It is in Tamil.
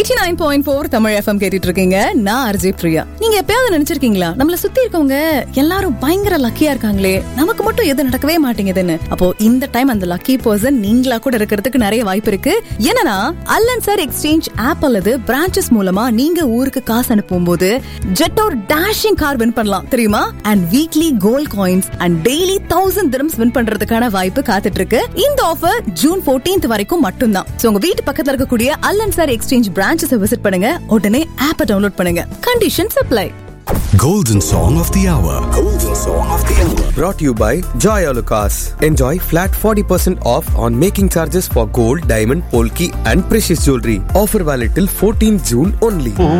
Eighty nine point four Tamil FM கேட்டுட்டு இருக்கீங்க நான் அர்ஜய் பிரியா நீங்க எப்பயாவது நினைச்சிருக்கீங்களா நம்மள சுத்தி இருக்கவங்க எல்லாரும் பயங்கர லக்கியா இருக்காங்களே நமக்கு மட்டும் எது நடக்கவே மாட்டேங்குதுன்னு அப்போ இந்த டைம் அந்த லக்கி பர்சன் நீங்களா கூட இருக்கிறதுக்கு நிறைய வாய்ப்பு இருக்கு என்னன்னா அல்லன் சார் எக்ஸ்சேஞ்ச் ஆப் அல்லது பிரான்ச்சஸ் மூலமா நீங்க ஊருக்கு காசு அனுப்பும் போது ஜெட் ஒரு டேஷிங் கார் வின் பண்ணலாம் தெரியுமா and weekly gold coins and daily thousand dirhams win பண்றதுக்கான வாய்ப்பு காத்துட்டு இருக்கு இந்த ஆஃபர் ஜூன் 14th வரைக்கும் மட்டும்தான் So, உங்க வீட்டு பக்கத்துல இருக்கக்கூடிய அல்லன் சார் எக்ஸ்சேஞ்ச் பிரான்ச்சஸ் விசிட் பண்ணுங்க உடனே ஆப்பை டவுன்லோட் பண்ணுங்க condition apply Golden Song of the Hour. Golden Song of the Hour. Brought to you by Joy Alucas. Enjoy flat 40% off on making charges for gold, diamond, polki and precious jewelry. Offer valid till 14th June only.